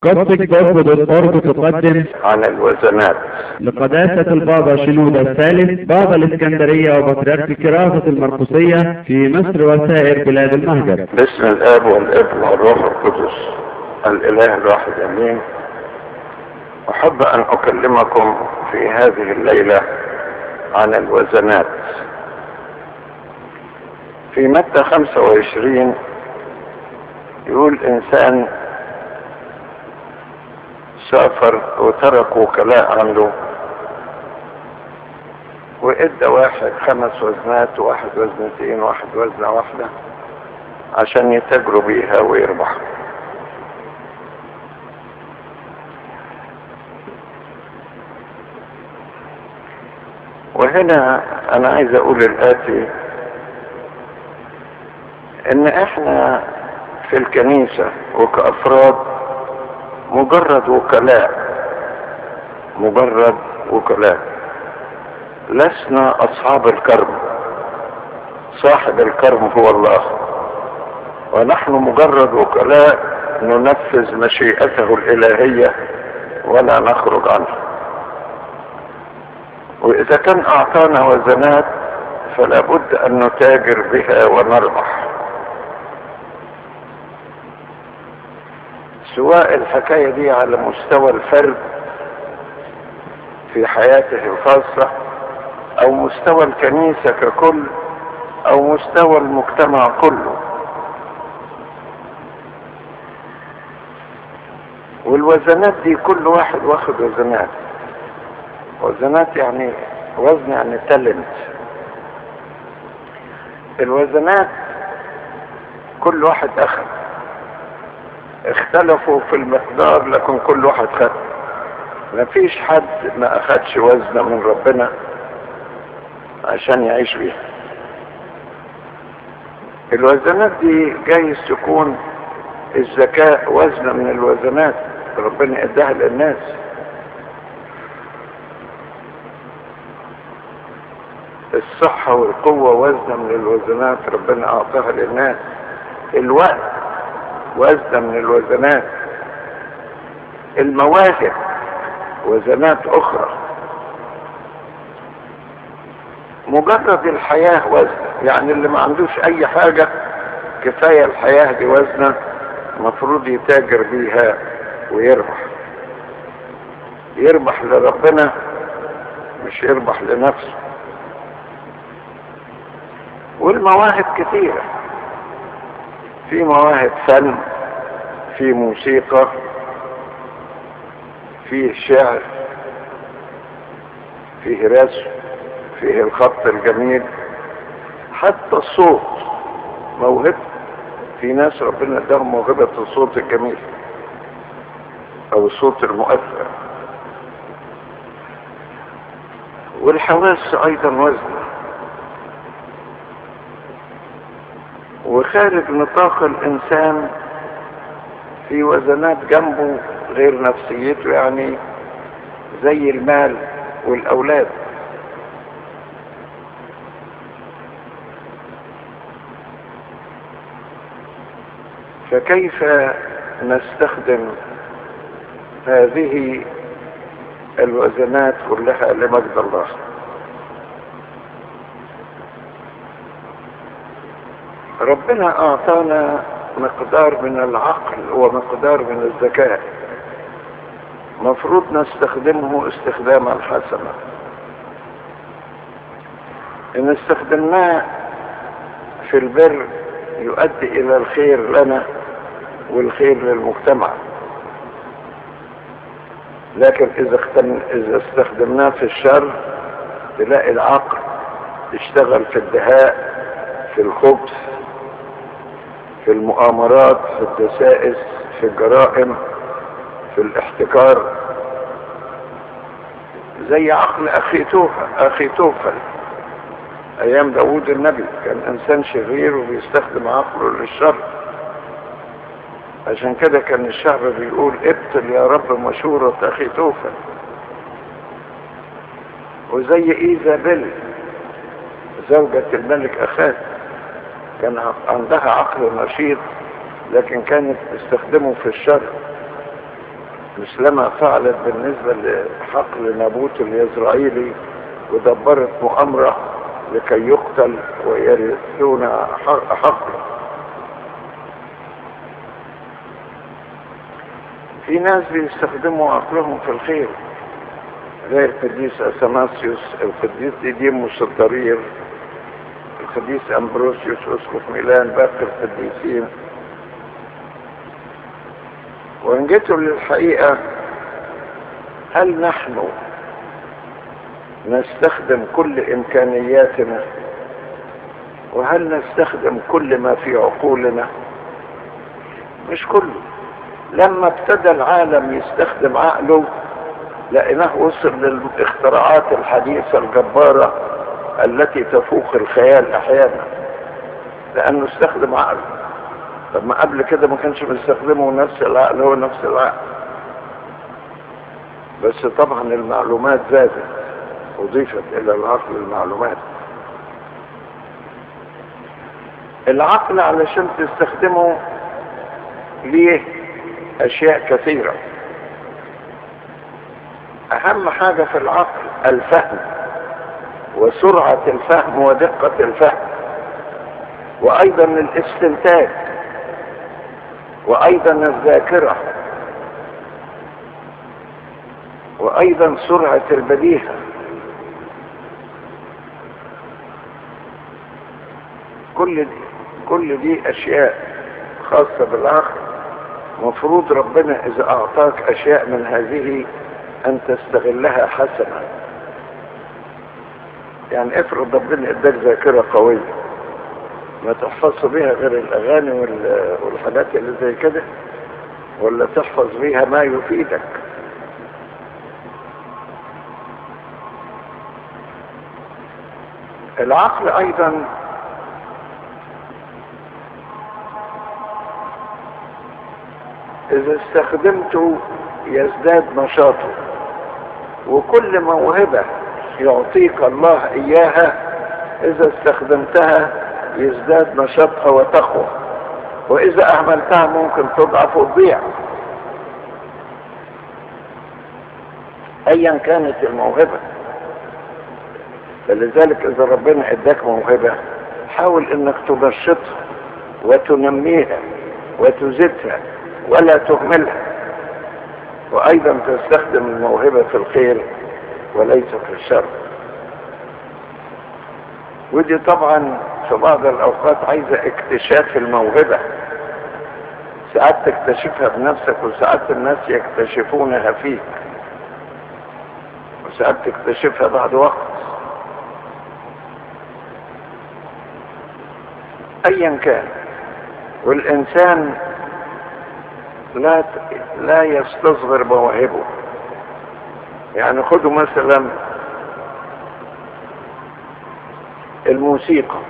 قصدك برفض الأرض تقدم عن الوزنات لقداسة البابا شنودة الثالث بابا الإسكندرية وبطريرك كراسة المرقسية في مصر وسائر بلاد المهجر باسم الاب والابن والروح القدس الاله الواحد امين احب ان اكلمكم في هذه الليله عن الوزنات في متى 25 يقول انسان سافر وترك وكلاء عنده وادى واحد خمس وزنات وواحد وزنتين وواحد وزنة واحدة عشان يتاجروا بيها ويربحوا وهنا انا عايز اقول الاتي ان احنا في الكنيسة وكأفراد مجرد وكلاء مجرد وكلاء لسنا اصحاب الكرم صاحب الكرم هو الله ونحن مجرد وكلاء ننفذ مشيئته الالهية ولا نخرج عنها واذا كان اعطانا وزنات فلا بد ان نتاجر بها ونربح سواء الحكاية دي على مستوى الفرد في حياته الخاصة او مستوى الكنيسة ككل او مستوى المجتمع كله والوزنات دي كل واحد واخد وزنات وزنات يعني وزن يعني تالنت الوزنات كل واحد اخذ اختلفوا في المقدار لكن كل واحد خد ما فيش حد ما اخدش وزنة من ربنا عشان يعيش بيها الوزنات دي جايز تكون الذكاء وزنة من الوزنات ربنا اداها للناس الصحة والقوة وزنة من الوزنات ربنا اعطاها للناس الوقت وزنة من الوزنات المواهب وزنات اخرى مجرد الحياة وزن يعني اللي ما عندوش اي حاجة كفاية الحياة دي وزنة مفروض يتاجر بيها ويربح يربح لربنا مش يربح لنفسه والمواهب كثيرة في مواهب فن في موسيقى فيه شعر فيه رسم فيه الخط الجميل حتى الصوت موهبة في ناس ربنا اداهم موهبة الصوت الجميل او الصوت المؤثر والحواس ايضا وزنه وخارج نطاق الانسان في وزنات جنبه غير نفسيته يعني زي المال والاولاد فكيف نستخدم هذه الوزنات كلها لمجد الله ربنا اعطانا مقدار من العقل ومقدار من الذكاء مفروض نستخدمه استخداما حسنا ان استخدمناه في البر يؤدي الى الخير لنا والخير للمجتمع لكن اذا اذا استخدمناه في الشر تلاقي العقل يشتغل في الدهاء في الخبث في المؤامرات في الدسائس في الجرائم في الاحتكار زي عقل اخي توفى اخي توفى ايام داود النبي كان انسان شرير وبيستخدم عقله للشر عشان كده كان الشعب بيقول ابتل يا رب مشورة اخي توفى وزي ايزابيل زوجة الملك اخاد كان عندها عقل نشيط لكن كانت تستخدمه في الشر مثلما فعلت بالنسبة لحقل نابوت الإسرائيلي ودبرت مؤامرة لكي يقتل ويرثون حقله في ناس بيستخدموا عقلهم في الخير زي القديس اثناسيوس القديس ديديموس الضرير القديس امبروسيوس اسقف ميلان باقي القديسين وان جيتوا للحقيقه هل نحن نستخدم كل امكانياتنا وهل نستخدم كل ما في عقولنا مش كله لما ابتدى العالم يستخدم عقله لقيناه وصل للاختراعات الحديثة الجبارة التي تفوق الخيال احيانا لانه استخدم عقله طب ما قبل كده ما كانش بيستخدمه نفس العقل هو نفس العقل بس طبعا المعلومات زادت اضيفت الى العقل المعلومات العقل علشان تستخدمه ليه اشياء كثيرة اهم حاجة في العقل الفهم وسرعة الفهم ودقة الفهم وايضا الاستنتاج وايضا الذاكرة وايضا سرعة البديهة كل دي كل دي اشياء خاصة بالعقل مفروض ربنا اذا اعطاك اشياء من هذه ان تستغلها حسنا يعني افرض ربنا اداك ذاكرة قوية ما تحفظش بيها غير الاغاني والحاجات اللي زي كده ولا تحفظ بيها ما يفيدك العقل ايضا اذا استخدمته يزداد نشاطه وكل موهبة يعطيك الله اياها اذا استخدمتها يزداد نشاطها وتقوى واذا اهملتها ممكن تضعف وتضيع ايا كانت الموهبة فلذلك اذا ربنا اداك موهبة حاول انك تنشطها وتنميها وتزيدها ولا تهملها وايضا تستخدم الموهبة في الخير وليس في الشر ودي طبعا في بعض الاوقات عايزة اكتشاف الموهبة ساعات تكتشفها بنفسك وساعات الناس يكتشفونها فيك وساعات تكتشفها بعد وقت ايا كان والانسان لا لا يستصغر مواهبه يعني خدوا مثلا الموسيقى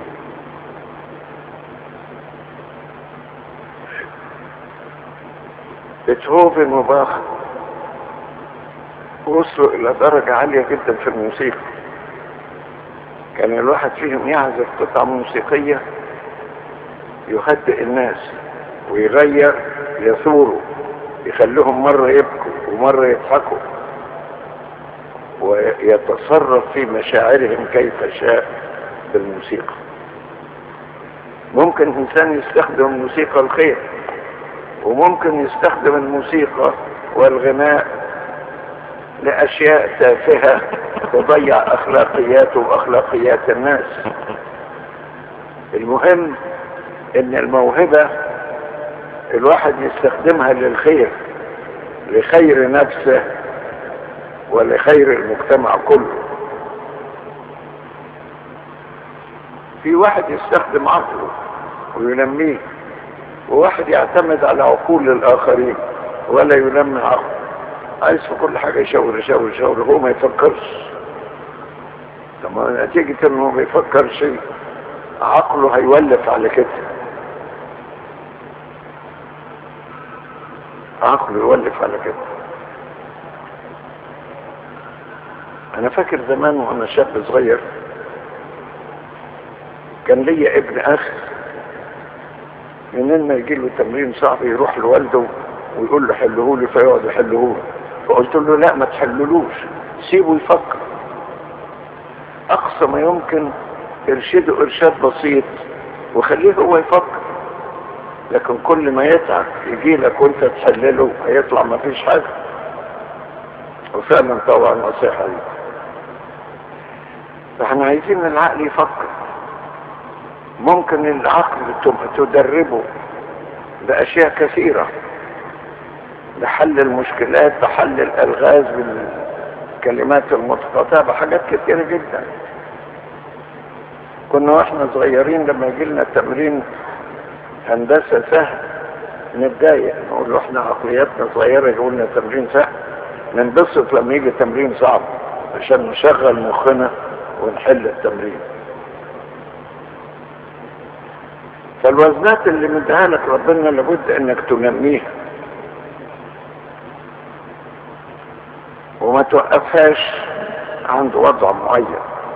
بيتهوفن وباخ وصلوا الى درجة عالية جدا في الموسيقى كان الواحد فيهم يعزف قطعة موسيقية يهدئ الناس ويغير يثوروا يخليهم مرة يبكوا ومرة يضحكوا ويتصرف في مشاعرهم كيف شاء بالموسيقى ممكن انسان يستخدم الموسيقى الخير وممكن يستخدم الموسيقى والغناء لاشياء تافهة تضيع اخلاقياته واخلاقيات الناس المهم ان الموهبة الواحد يستخدمها للخير لخير نفسه ولخير المجتمع كله في واحد يستخدم عقله وينميه وواحد يعتمد على عقول الاخرين ولا ينمي عقله عايز في كل حاجة يشاور يشاور يشاور هو ما يفكرش طب نتيجة انه ما يفكرش عقله هيولف على كده عقله يولف على كده انا فاكر زمان وانا شاب صغير كان ليا ابن اخ منين ما يجي له تمرين صعب يروح لوالده ويقول له حلهولي فيقعد يحلهولي فقلت له لا ما تحللوش سيبه يفكر اقصى ما يمكن ارشده ارشاد بسيط وخليه هو يفكر لكن كل ما يتعب يجي لك وانت تحلله هيطلع ما فيش حاجة وفعلا طبعا نصيحة دي فاحنا عايزين العقل يفكر ممكن العقل تدربه بأشياء كثيرة لحل المشكلات بحل الألغاز بالكلمات المتقاطعة بحاجات كثيرة جدا كنا واحنا صغيرين لما يجي لنا تمرين هندسة سهل نتضايق نقول له احنا عقلياتنا صغيرة يقول لنا تمرين سهل ننبسط لما يجي تمرين صعب عشان نشغل مخنا ونحل التمرين فالوزنات اللي مديها لك ربنا لابد انك تنميها وما توقفهاش عند وضع معين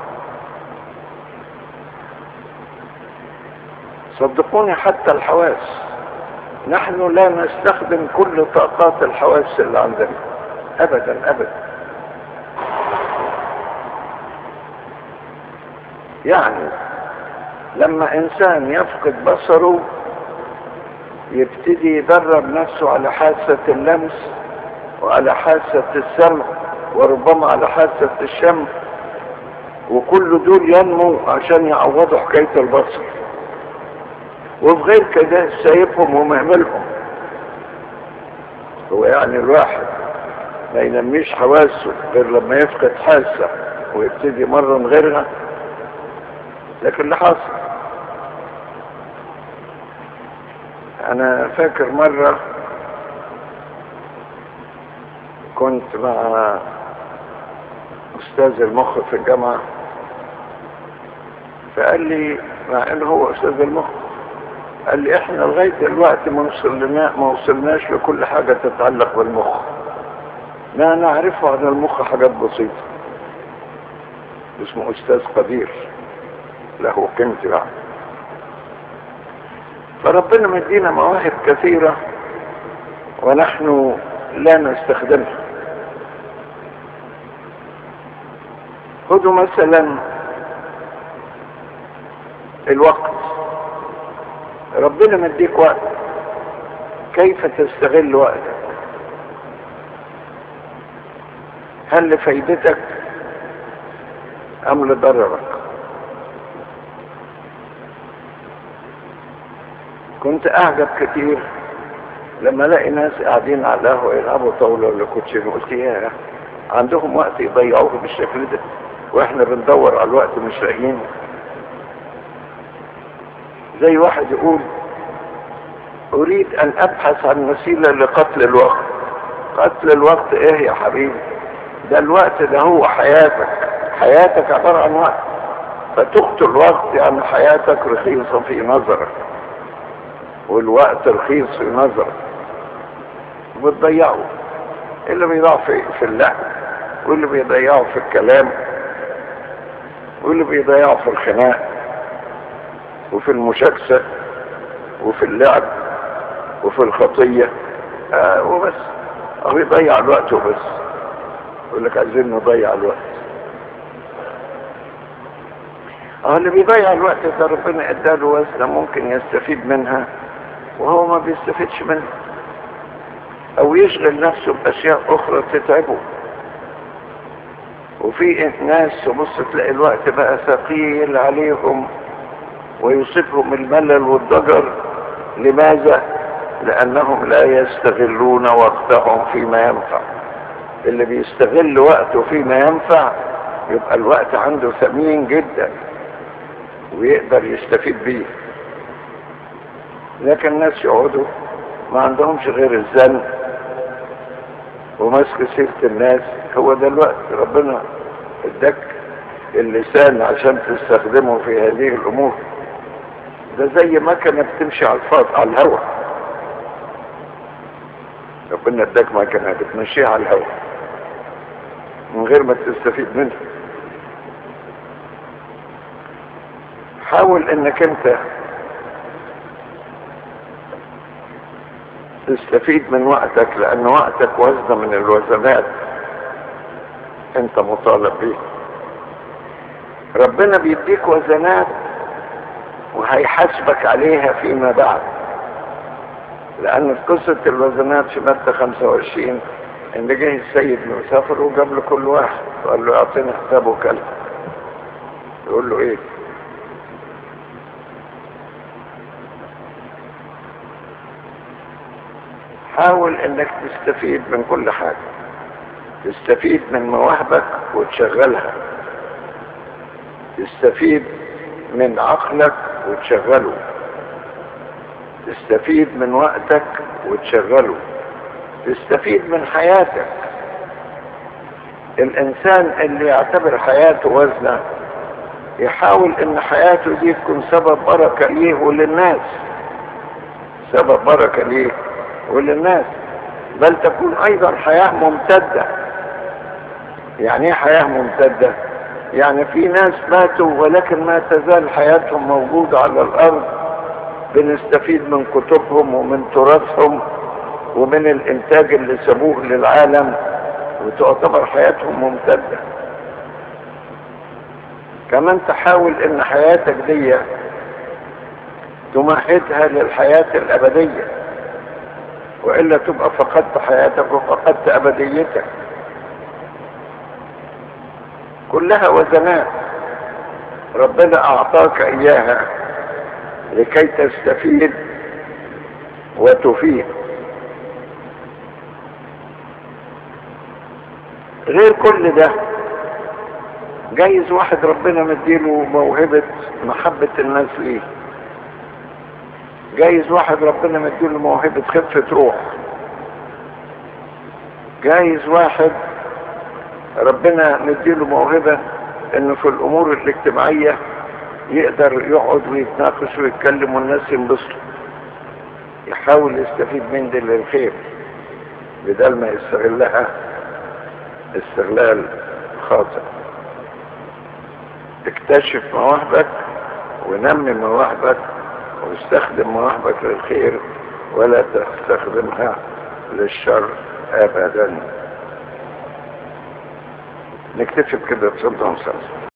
صدقوني حتى الحواس نحن لا نستخدم كل طاقات الحواس اللي عندنا ابدا ابدا يعني لما انسان يفقد بصره يبتدي يدرب نفسه على حاسة اللمس وعلى حاسة السمع وربما على حاسة الشم وكل دول ينمو عشان يعوضوا حكاية البصر وفي غير كده سايبهم ومهملهم هو يعني الواحد ما ينميش حواسه غير لما يفقد حاسة ويبتدي مرة من غيرها لكن اللي حاصل انا فاكر مرة كنت مع استاذ المخ في الجامعة فقال لي مع انه هو استاذ المخ قال لي احنا لغاية دلوقتي ما وصلنا ما وصلناش لكل حاجة تتعلق بالمخ ما نعرفه عن المخ حاجات بسيطة اسمه استاذ قدير له قيمته يعني فربنا مدينا مواهب كثيرة ونحن لا نستخدمها خذوا مثلا الوقت ربنا مديك وقت كيف تستغل وقتك هل لفايدتك ام لضررك كنت اعجب كتير لما الاقي ناس قاعدين على القهوه يلعبوا طاوله ولا كوتشين قلت يا عندهم وقت يضيعوه بالشكل ده واحنا بندور على الوقت مش لاقيين زي واحد يقول اريد ان ابحث عن وسيله لقتل الوقت قتل الوقت ايه يا حبيبي ده الوقت ده هو حياتك حياتك عباره عن وقت فتقتل وقت يعني حياتك رخيصه في نظرك والوقت رخيص في نظرك وبتضيعه اللي بيضيع في, في اللعب واللي بيضيعه في الكلام واللي بيضيعه في الخناق وفي المشاكسة وفي اللعب وفي الخطية آه وبس هو يضيع الوقت وبس يقول لك عايزين نضيع الوقت اه اللي بيضيع الوقت ده ربنا اداله وزنة ممكن يستفيد منها وهو ما بيستفيدش منها او يشغل نفسه باشياء اخرى تتعبه وفي ناس تبص تلاقي الوقت بقى ثقيل عليهم ويصيبهم الملل والضجر لماذا لانهم لا يستغلون وقتهم فيما ينفع اللي بيستغل وقته فيما ينفع يبقى الوقت عنده ثمين جدا ويقدر يستفيد بيه لكن الناس يقعدوا ما عندهمش غير الزن ومسك سيرة الناس هو ده الوقت ربنا اداك اللسان عشان تستخدمه في هذه الامور ده زي مكنه بتمشي على الفاض على الهواء ربنا اداك مكنه بتمشيها على الهواء من غير ما تستفيد منها حاول انك انت تستفيد من وقتك لان وقتك وزنه من الوزنات انت مطالب بيه ربنا بيديك وزنات وهيحاسبك عليها فيما بعد لان في قصة الوزنات في مادة 25 ان جه السيد من سفر وجاب له كل واحد وقال له اعطيني حسابه كلب يقول له ايه حاول انك تستفيد من كل حاجة تستفيد من مواهبك وتشغلها تستفيد من عقلك وتشغله تستفيد من وقتك وتشغله تستفيد من حياتك الانسان اللي يعتبر حياته وزنه يحاول ان حياته دي تكون سبب بركة ليه وللناس سبب بركة ليه وللناس بل تكون ايضا حياة ممتدة يعني ايه حياة ممتدة يعني في ناس ماتوا ولكن ما تزال حياتهم موجودة على الارض بنستفيد من كتبهم ومن تراثهم ومن الانتاج اللي سابوه للعالم وتعتبر حياتهم ممتدة كمان تحاول ان حياتك دي تمهدها للحياة الابدية والا تبقى فقدت حياتك وفقدت ابديتك كلها وزنات ربنا اعطاك اياها لكي تستفيد وتفيد غير كل ده جايز واحد ربنا مديله موهبة محبة الناس ليه جايز واحد ربنا مديله موهبة خفة روح جايز واحد ربنا مديله موهبة انه في الامور الاجتماعية يقدر يقعد ويتناقش ويتكلم والناس ينبسطوا يحاول يستفيد من دي للخير بدل ما يستغلها استغلال خاطئ اكتشف مواهبك ونمي مواهبك واستخدم مواهبك للخير ولا تستخدمها للشر ابدا نكتفي بكده تصدق